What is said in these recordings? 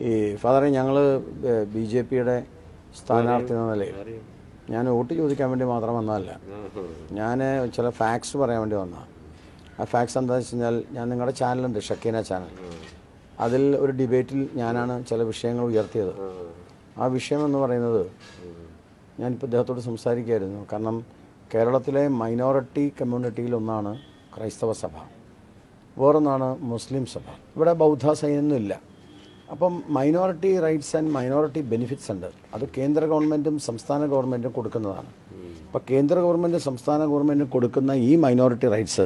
ഈ ഫാദറെ ഞങ്ങൾ B J പിയുടെ സ്ഥാനാർത്ഥി എന്ന നിലയിൽ ഞാൻ വോട്ട് ചോദിക്കാൻ വേണ്ടി മാത്രം വന്നതല്ല ഞാൻ ചില ഫാക്ട്സ് പറയാൻ വേണ്ടി വന്നതാണ് ആ ഫാക്ട്സ് എന്താണെന്ന് വെച്ച് കഴിഞ്ഞാൽ ഞാൻ നിങ്ങളുടെ ചാനലുണ്ട് ഷക്കീന ചാനൽ അതിൽ ഒരു ഡിബേറ്റിൽ ഞാനാണ് ചില വിഷയങ്ങൾ ഉയർത്തിയത് ആ വിഷയം എന്ന് പറയുന്നത് ഞാനിപ്പോൾ ഇദ്ദേഹത്തോട് സംസാരിക്കുകയായിരുന്നു കാരണം കേരളത്തിലെ മൈനോറിറ്റി കമ്മ്യൂണിറ്റിയിൽ ഒന്നാണ് ക്രൈസ്തവ സഭ വേറൊന്നാണ് മുസ്ലിം സഭ ഇവിടെ ബൗദ്ധ സൈന്യമൊന്നും ഇല്ല അപ്പം minority rights and minority benefits ഉണ്ട് അത് കേന്ദ്ര ഗവൺമെൻറ്റും സംസ്ഥാന ഗവൺമെൻറ്റും കൊടുക്കുന്നതാണ് അപ്പോൾ കേന്ദ്ര ഗവൺമെൻറ്റും സംസ്ഥാന ഗവൺമെൻറ്റും കൊടുക്കുന്ന ഈ മൈനോറിറ്റി റൈറ്റ്സ്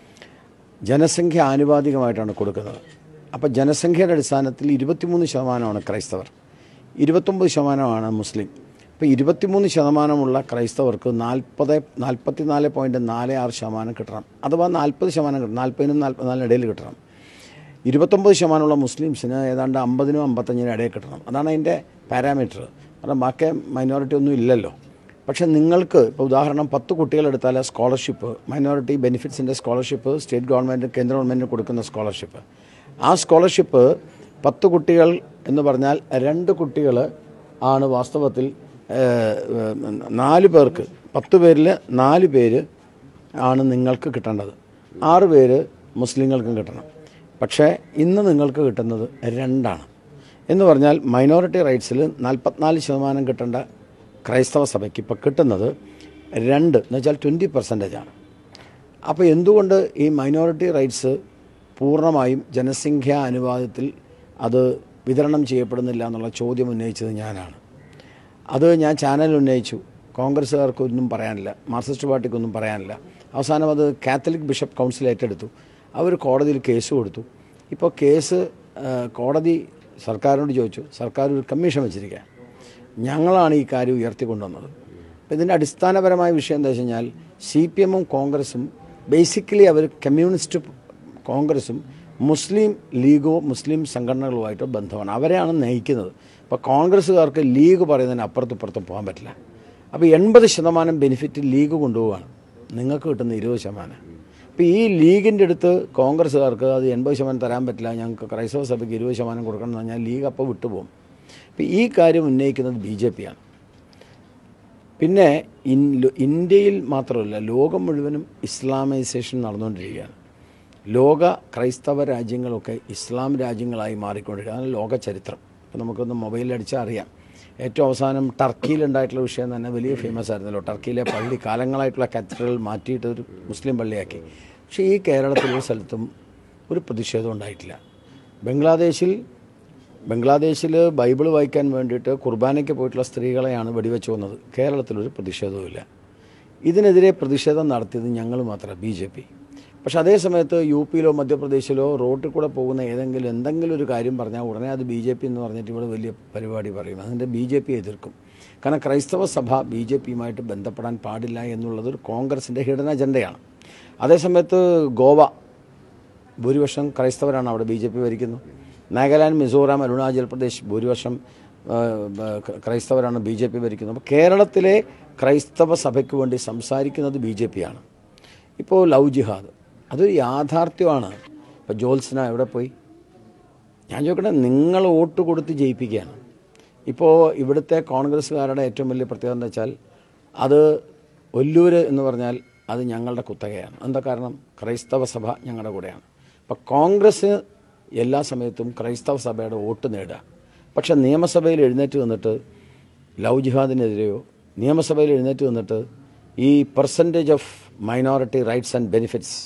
ജനസംഖ്യ ആനുപാതികമായിട്ടാണ് കൊടുക്കുന്നത് അപ്പോൾ ജനസംഖ്യയുടെ അടിസ്ഥാനത്തിൽ ഇരുപത്തിമൂന്ന് ശതമാനമാണ് ക്രൈസ്തവർ ഇരുപത്തൊമ്പത് ശതമാനമാണ് മുസ്ലിം ഇപ്പോൾ ഇരുപത്തിമൂന്ന് ശതമാനമുള്ള ക്രൈസ്തവർക്ക് നാൽപ്പത് നാൽപ്പത്തിനാല് പോയിൻറ്റ് നാല് ആറ് ശതമാനം കിട്ടണം അഥവാ നാൽപ്പത് ശതമാനം കിട്ടണം നാൽപ്പതിനും നാൽപ്പത്തിനാലിനും ഇടയിൽ കിട്ടണം ഇരുപത്തൊമ്പത് ശതമാനമുള്ള മുസ്ലിംസിന് ഏതാണ്ട് അമ്പതിനും അമ്പത്തഞ്ചിനും ഇടയിൽ കിട്ടണം അതാണ് അതിൻ്റെ പാരാമീറ്റർ കാരണം ബാക്കി മൈനോറിറ്റി ഒന്നും ഇല്ലല്ലോ പക്ഷേ നിങ്ങൾക്ക് ഇപ്പോൾ ഉദാഹരണം പത്ത് കുട്ടികളെടുത്താൽ സ്കോളർഷിപ്പ് മൈനോറിറ്റി ബെനിഫിറ്റ്സിൻ്റെ സ്കോളർഷിപ്പ് സ്റ്റേറ്റ് ഗവൺമെൻറ് കേന്ദ്ര ഗവൺമെൻറ് കൊടുക്കുന്ന സ്കോളർഷിപ്പ് ആ സ്കോളർഷിപ്പ് പത്ത് കുട്ടികൾ എന്ന് പറഞ്ഞാൽ രണ്ട് കുട്ടികൾ ആണ് വാസ്തവത്തിൽ ഏഹ്, ഏഹ്, നാല് പേർക്ക് പത്ത് പേരിൽ നാല് പേര് ആണ് നിങ്ങൾക്ക് കിട്ടേണ്ടത് ആറ് പേര് മുസ്ലിങ്ങൾക്കും കിട്ടണം പക്ഷേ ഇന്ന് നിങ്ങൾക്ക് കിട്ടുന്നത് രണ്ടാണ് എന്ന് പറഞ്ഞാൽ മൈനോറിറ്റി റൈറ്റ്സിൽ നാൽപ്പത്തിനാല് ശതമാനം കിട്ടേണ്ട ക്രൈസ്തവ സഭയ്ക്ക് ഇപ്പോൾ കിട്ടുന്നത് രണ്ട് എന്ന് വെച്ചാൽ ട്വൻറ്റി പെർസെൻറ്റേജാണ് അപ്പോൾ എന്തുകൊണ്ട് ഈ മൈനോറിറ്റി റൈറ്റ്സ് പൂർണ്ണമായും ജനസംഖ്യാ അനുപാതത്തിൽ അത് വിതരണം ചെയ്യപ്പെടുന്നില്ല എന്നുള്ള ചോദ്യം ഉന്നയിച്ചത് ഞാനാണ് അത് ഞാൻ ചാനലിൽ ഉന്നയിച്ചു കോൺഗ്രസ്സുകാർക്കൊന്നും പറയാനില്ല മാർക്സിസ്റ്റ് പാർട്ടിക്കൊന്നും പറയാനില്ല അവസാനം അത് കാത്തലിക് ബിഷപ്പ് കൗൺസിൽ ഏറ്റെടുത്തു അവർ കോടതിയിൽ കേസ് കൊടുത്തു ഇപ്പോൾ കേസ് ആ, കോടതി സർക്കാരിനോട് ചോദിച്ചു സർക്കാർ ഒരു കമ്മീഷൻ വെച്ചിരിക്കുക ഞങ്ങളാണ് ഈ കാര്യം ഉയർത്തിക്കൊണ്ടുവന്നത് അപ്പോൾ ഇതിൻ്റെ അടിസ്ഥാനപരമായ വിഷയം എന്താ വെച്ച് കഴിഞ്ഞാൽ സി പി എമ്മും കോൺഗ്രസും ബേസിക്കലി അവർ കമ്മ്യൂണിസ്റ്റ് കോൺഗ്രസും മുസ്ലിം ലീഗോ മുസ്ലിം സംഘടനകളുമായിട്ട് ബന്ധമാണ് അവരെയാണ് നയിക്കുന്നത് അപ്പോൾ കോൺഗ്രസ്സുകാർക്ക് ലീഗ് പറയുന്നതിന് അപ്പുറത്തും ഇപ്പുറത്തും പോകാൻ പറ്റില്ല അപ്പോൾ എൺപത് ശതമാനം ബെനിഫിറ്റ് ലീഗ് കൊണ്ടുപോവാണ് നിങ്ങൾക്ക് കിട്ടുന്ന ഇരുപത് ശതമാനം അപ്പോൾ ഈ ലീഗിൻ്റെ അടുത്ത് കോൺഗ്രസ്സുകാർക്ക് അത് എൺപത് ശതമാനം തരാൻ പറ്റില്ല ഞങ്ങൾക്ക് ക്രൈസ്തവ സഭയ്ക്ക് ഇരുപത് ശതമാനം കൊടുക്കണം എന്ന് പറഞ്ഞാൽ ലീഗ് അപ്പോൾ വിട്ടുപോകും അപ്പോൾ ഈ കാര്യം ഉന്നയിക്കുന്നത് ബി ജെ പിയാണ് പിന്നെ ഇൻ ഇന്ത്യയിൽ മാത്രമല്ല ലോകം മുഴുവനും ഇസ്ലാമൈസേഷൻ നടന്നുകൊണ്ടിരിക്കുകയാണ് ലോക ക്രൈസ്തവ രാജ്യങ്ങളൊക്കെ ഇസ്ലാം രാജ്യങ്ങളായി മാറിക്കൊണ്ടിരിക്കുക അതാണ് ലോക ചരിത്രം ഇപ്പം നമുക്കൊന്ന് മൊബൈലിൽ അടിച്ചാൽ അറിയാം ഏറ്റവും അവസാനം ടർക്കിയിലുണ്ടായിട്ടുള്ള വിഷയം തന്നെ വലിയ ഫേമസ് ആയിരുന്നല്ലോ ടർക്കിയിലെ പള്ളി കാലങ്ങളായിട്ടുള്ള കത്തീഡ്രൽ മാറ്റിയിട്ട് ഒരു മുസ്ലിം പള്ളിയാക്കി പക്ഷേ ഈ കേരളത്തിലൊരു സ്ഥലത്തും ഒരു പ്രതിഷേധം ഉണ്ടായിട്ടില്ല ബംഗ്ലാദേശിൽ ബംഗ്ലാദേശിൽ ബൈബിൾ വായിക്കാൻ വേണ്ടിയിട്ട് കുർബാനയ്ക്ക് പോയിട്ടുള്ള സ്ത്രീകളെയാണ് വെടിവെച്ച് വന്നത് കേരളത്തിലൊരു പ്രതിഷേധവുമില്ല ഇതിനെതിരെ പ്രതിഷേധം നടത്തിയത് ഞങ്ങൾ മാത്രമാണ് ബി ജെ പി പക്ഷെ അതേ സമയത്ത് യു പിയിലോ മധ്യപ്രദേശിലോ റോട്ടിൽ കൂടെ പോകുന്ന ഏതെങ്കിലും എന്തെങ്കിലും ഒരു കാര്യം പറഞ്ഞാൽ ഉടനെ അത് ബി ജെ പി എന്ന് പറഞ്ഞിട്ട് ഇവിടെ വലിയ പരിപാടി പറയും അതിൻ്റെ ബി ജെ പി എതിർക്കും കാരണം ക്രൈസ്തവ സഭ ബി ജെ പിയുമായിട്ട് ബന്ധപ്പെടാൻ പാടില്ല എന്നുള്ളത് ഒരു കോൺഗ്രസിൻ്റെ ഹിഡൻ അജണ്ടയാണ് അതേസമയത്ത് ഗോവ ഭൂരിപക്ഷം ക്രൈസ്തവരാണ് അവിടെ ബി ജെ പി ഭരിക്കുന്നു നാഗാലാൻഡ് മിസോറാം അരുണാചൽ പ്രദേശ് ഭൂരിപക്ഷം ആ, ആ, ക്രൈസ്തവരാണ് ബി ജെ പി ഭരിക്കുന്നത് അപ്പോൾ കേരളത്തിലെ ക്രൈസ്തവ സഭയ്ക്ക് വേണ്ടി സംസാരിക്കുന്നത് ബി ജെ പിയാണ് ഇപ്പോൾ ലവ് ജിഹാദ് അതൊരു യാഥാർത്ഥ്യമാണ് ഇപ്പോൾ ജോത്സന എവിടെ പോയി ഞാൻ ചോദിക്കട്ടെ നിങ്ങൾ വോട്ട് കൊടുത്ത് ജയിപ്പിക്കുകയാണ് ഇപ്പോൾ ഇവിടുത്തെ കോൺഗ്രസ്സുകാരുടെ ഏറ്റവും വലിയ പ്രത്യേകത എന്താ വെച്ചാൽ അത് ഒല്ലൂർ എന്ന് പറഞ്ഞാൽ അത് ഞങ്ങളുടെ കുത്തകയാണ് എന്താ കാരണം ക്രൈസ്തവ സഭ ഞങ്ങളുടെ കൂടെയാണ് അപ്പോൾ കോൺഗ്രസ് എല്ലാ സമയത്തും ക്രൈസ്തവ സഭയുടെ വോട്ട് നേടുക പക്ഷേ നിയമസഭയിൽ എഴുന്നേറ്റ് വന്നിട്ട് ലവ് ജിഹാദിനെതിരെയോ നിയമസഭയിൽ എഴുന്നേറ്റ് വന്നിട്ട് ഈ percentage of minority rights and benefits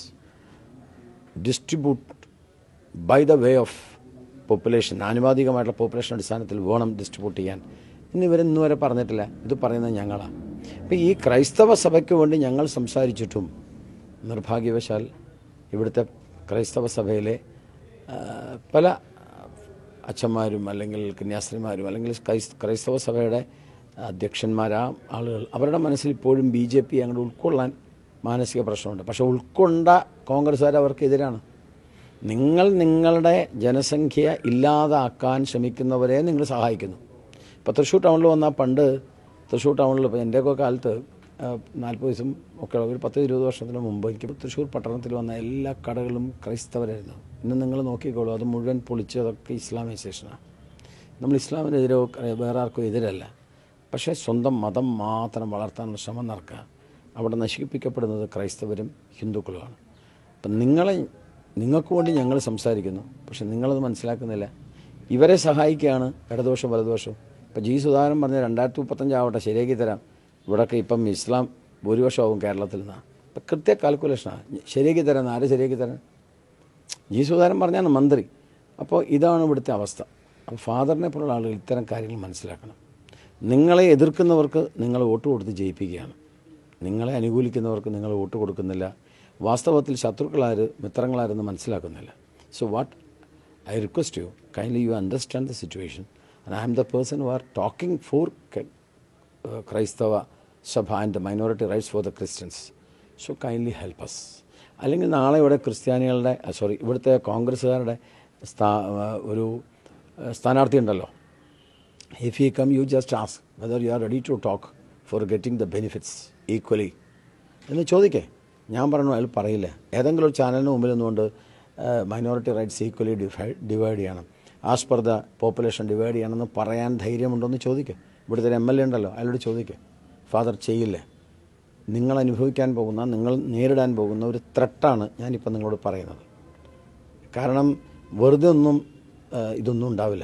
distribute by the way of population ആനുപാതികമായിട്ടുള്ള പോപ്പുലേഷൻ അടിസ്ഥാനത്തിൽ വേണം ഡിസ്ട്രിബ്യൂട്ട് ചെയ്യാൻ എന്നിവരൊന്നും വരെ പറഞ്ഞിട്ടില്ല ഇത് പറയുന്നത് ഞങ്ങളാണ് അപ്പോൾ ഈ ക്രൈസ്തവ സഭയ്ക്ക് വേണ്ടി ഞങ്ങൾ സംസാരിച്ചിട്ടും നിർഭാഗ്യവശാൽ ഇവിടുത്തെ ക്രൈസ്തവ സഭയിലെ ആ, പല അച്ഛന്മാരും അല്ലെങ്കിൽ കന്യാസ്ത്രീമാരും അല്ലെങ്കിൽ ക്രൈസ്- ക്രൈസ്തവ സഭയുടെ അധ്യക്ഷന്മാരാ ആളുകൾ അവരുടെ മനസ്സിൽ ഇപ്പോഴും ബി ജെ പി അങ്ങോട്ട് ഉൾക്കൊള്ളാൻ മാനസിക പ്രശ്നമുണ്ട് പക്ഷേ ഉൾക്കൊണ്ട കോൺഗ്രസ്സുകാർ അവർക്കെതിരാണ് നിങ്ങൾ നിങ്ങളുടെ ജനസംഖ്യ ഇല്ലാതാക്കാൻ ശ്രമിക്കുന്നവരെ നിങ്ങൾ സഹായിക്കുന്നു ഇപ്പോൾ തൃശ്ശൂർ ടൗണിൽ വന്നാൽ പണ്ട് തൃശ്ശൂർ ടൗണിൽ ഇപ്പോൾ എൻ്റെയൊക്കെ കാലത്ത് നാൽപ്പത് വയസ്സും ഒക്കെ ഒരു പത്ത് ഇരുപത് വർഷത്തിന് മുമ്പ് എനിക്ക് തൃശ്ശൂർ പട്ടണത്തിൽ വന്ന എല്ലാ കടകളും ക്രൈസ്തവരായിരുന്നു ഇന്ന് നിങ്ങൾ നോക്കിക്കോളൂ അത് മുഴുവൻ പൊളിച്ചതൊക്കെ ഇസ്ലാമൈസേഷനാണ് നമ്മൾ ഇസ്ലാമിനെതിരോ ക- വേറെ ആർക്കോ എതിരല്ല പക്ഷേ സ്വന്തം മതം മാത്രം വളർത്താനുള്ള ശ്രമം നടക്കുക അവിടെ നശിപ്പിക്കപ്പെടുന്നത് ക്രൈസ്തവരും ഹിന്ദുക്കളുമാണ് അപ്പം നിങ്ങളെ നിങ്ങൾക്ക് വേണ്ടി ഞങ്ങൾ സംസാരിക്കുന്നു പക്ഷെ നിങ്ങളത് മനസ്സിലാക്കുന്നില്ല ഇവരെ സഹായിക്കുകയാണ് ഇടദോഷം വലദോഷം ഇപ്പം ജി സുധാകരൻ പറഞ്ഞ രണ്ടായിരത്തി മുപ്പത്തഞ്ചാവട്ടെ ശരിയാക്കി തരാം ഇവിടെയൊക്കെ ഇപ്പം ഇസ്ലാം ഭൂരിപക്ഷമാവും കേരളത്തിൽ നിന്നാണ് ഇപ്പം കൃത്യ കാൽക്കുലേഷനാണ് ശരിയാക്കി തരാൻ ആരെ ശരിയാക്കി തരാൻ ജി സുധാകരൻ പറഞ്ഞാണ് മന്ത്രി അപ്പോൾ ഇതാണ് ഇവിടുത്തെ അവസ്ഥ അപ്പോൾ ഫാദറിനെ പോലുള്ള ആളുകൾ ഇത്തരം കാര്യങ്ങൾ മനസ്സിലാക്കണം നിങ്ങളെ എതിർക്കുന്നവർക്ക് നിങ്ങൾ വോട്ട് കൊടുത്ത് ജയിപ്പിക്കുകയാണ് നിങ്ങളെ അനുകൂലിക്കുന്നവർക്ക് നിങ്ങൾ വോട്ട് കൊടുക്കുന്നില്ല വാസ്തവത്തിൽ ശത്രുക്കളാര് മിത്രങ്ങളാരെന്ന് മനസ്സിലാക്കുന്നില്ല so what I request you kindly you understand the situation and I am the person who are talking for ക്രൈസ്തവ സഭ and minority rights for the Christians so kindly help us അല്ലെങ്കിൽ നാളെ ഇവിടെ ക്രിസ്ത്യാനികളുടെ സോറി ഇവിടുത്തെ കോൺഗ്രസ്സുകാരുടെ സ്ഥാ ഒരു ഏഹ്, സ്ഥാനാർത്ഥി ഉണ്ടല്ലോ if you come you just ask whether you are ready to talk for getting the benefits equally എന്ന് ചോദിക്കേ ഞാൻ പറഞ്ഞു അയാൾ പറയില്ല ഏതെങ്കിലും ഒരു ചാനലിന് മുമ്പിൽ നിന്നുകൊണ്ട് minority rights equally divide divide ചെയ്യണം as per the population divide ചെയ്യണമെന്ന് പറയാൻ ധൈര്യമുണ്ടോ എന്ന് ചോദിക്കുക ഇവിടുത്തെ ഒരു എം എൽ എ ഉണ്ടല്ലോ അയാളോട് ചോദിക്കുക ഫാദർ ചെയ്യില്ലേ നിങ്ങൾ അനുഭവിക്കാൻ പോകുന്ന നിങ്ങൾ നേരിടാൻ പോകുന്ന ഒരു ത്രട്ടാണ് ഞാനിപ്പോൾ നിങ്ങളോട് പറയുന്നത് കാരണം വെറുതെ ഒന്നും ആ, ഇതൊന്നും ഉണ്ടാവില്ല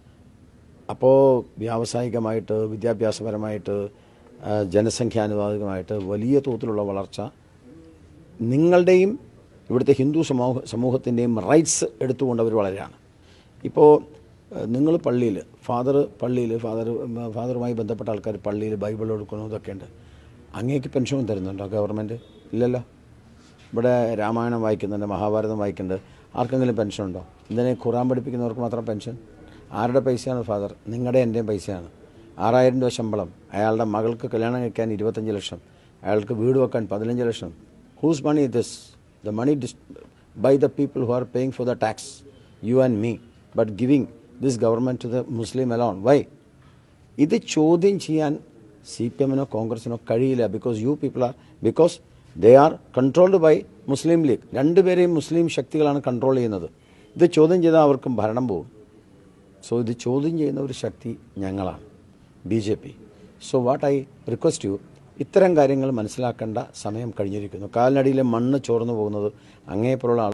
അപ്പോൾ വ്യാവസായികമായിട്ട് വിദ്യാഭ്യാസപരമായിട്ട് ആ, ജനസംഖ്യാനുപാതികമായിട്ട് വലിയ തോതിലുള്ള വളർച്ച നിങ്ങളുടെയും ഇവിടുത്തെ ഹിന്ദു സമൂഹ സമൂഹത്തിൻ്റെയും റൈറ്റ്സ് എടുത്തുകൊണ്ട് അവർ വളരെയാണ് ഇപ്പോൾ നിങ്ങൾ പള്ളിയിൽ ഫാദർ പള്ളിയിൽ ഫാദർ ഫാദറുമായി ബന്ധപ്പെട്ട ആൾക്കാർ പള്ളിയിൽ ബൈബിൾ എടുക്കണോ ഇതൊക്കെ ഉണ്ട് അങ്ങേക്ക് പെൻഷൻ തരുന്നുണ്ടോ ഗവൺമെൻറ് ഇല്ലല്ലോ ഇവിടെ രാമായണം വായിക്കുന്നുണ്ട് മഹാഭാരതം വായിക്കുന്നുണ്ട് ആർക്കെങ്കിലും പെൻഷൻ ഉണ്ടോ ഇതിനെ ഖുറാൻ പഠിപ്പിക്കുന്നവർക്ക് മാത്രം പെൻഷൻ ആരുടെ പൈസയാണ് ഫാദർ നിങ്ങളുടെ എൻ്റെയും പൈസയാണ് ആറായിരം രൂപ ശമ്പളം അയാളുടെ മകൾക്ക് കല്യാണം കഴിക്കാൻ ഇരുപത്തഞ്ച് ലക്ഷം അയാൾക്ക് വീട് വെക്കാൻ പതിനഞ്ച് ലക്ഷം whose money this the money this by the people who are paying for the tax you and me but giving this government to the Muslim alone why ഇത് ചോദ്യം ചെയ്യാൻ സി പി എമ്മിനോ കോൺഗ്രസിനോ കഴിയില്ല because you people are because they are controlled by Muslim League രണ്ടുപേരെയും മുസ്ലിം ശക്തികളാണ് control ചെയ്യുന്നത് ഇത് ചോദ്യം ചെയ്താൽ അവർക്കും ഭരണം പോകും സോ ഇത് ചോദ്യം ചെയ്യുന്ന ഒരു ശക്തി ഞങ്ങളാണ് B J P so what I request you ഇത്തരം കാര്യങ്ങൾ മനസ്സിലാക്കേണ്ട സമയം കഴിഞ്ഞിരിക്കുന്നു കാലിനടിയിലെ മണ്ണ് ചോർന്നു പോകുന്നത് അങ്ങേപ്പോലുള്ള